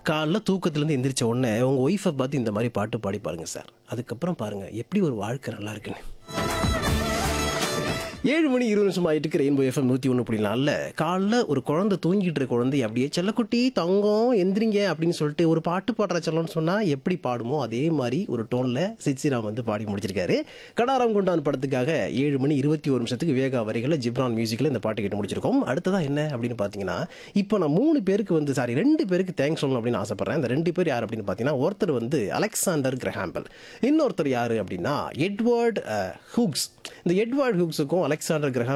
காலைல தூக்கத்துலேருந்து எந்திரிச்ச உடனே உங்கள் ஒய்ஃபை பார்த்து இந்த மாதிரி பாட்டு பாடி பாருங்க சார் அதுக்கப்புறம் பாருங்கள் எப்படி ஒரு வாழ்க்கை நல்லா இருக்குன்னு ஏழு மணி இருபது நிமிஷம் ஆயிட்டு இருக்கு ரெயின்போ எஃப்எம் நூற்றி ஒன்று புள்ளி நாலில் காலைல ஒரு குழந்தை தூங்கிட்டு இருக்க குழந்தை அப்படியே செல்லக்குட்டி தங்கம் எந்திரிங்க அப்படின்னு சொல்லிட்டு ஒரு பாட்டு பாடுற செல்லம்னு சொன்னால் எப்படி பாடுமோ அதே மாதிரி ஒரு டோனில் சிச்சிராம் வந்து பாடி முடிச்சிருக்காரு கடாரம் கொண்டான் படத்துக்காக ஏழு மணி இருபத்தி ஒரு நிமிஷத்துக்கு வேகா வரிகளில் ஜிப்ரான் மியூசிக்கில் இந்த பாட்டு கேட்டு முடிச்சிருக்கோம் அடுத்ததா என்ன அப்படின்னு பார்த்தீங்கன்னா இப்போ நான் மூணு பேருக்கு வந்து சாரி ரெண்டு பேருக்கு தேங்க்ஸ் சொல்லணும் அப்படின்னு ஆசைப்படுறேன் இந்த ரெண்டு பேர் யார் அப்படின்னு பார்த்தீங்கன்னா ஒருத்தர் வந்து அலெக்சாண்டர் கிரஹாம்பல் இன்னொருத்தர் யார் அப்படின்னா எட்வர்ட் ஹூக்ஸ் இந்த எட்வர்ட் ஹூக்ஸுக்கும் அலெக்சாண்டர் கிரஹாம்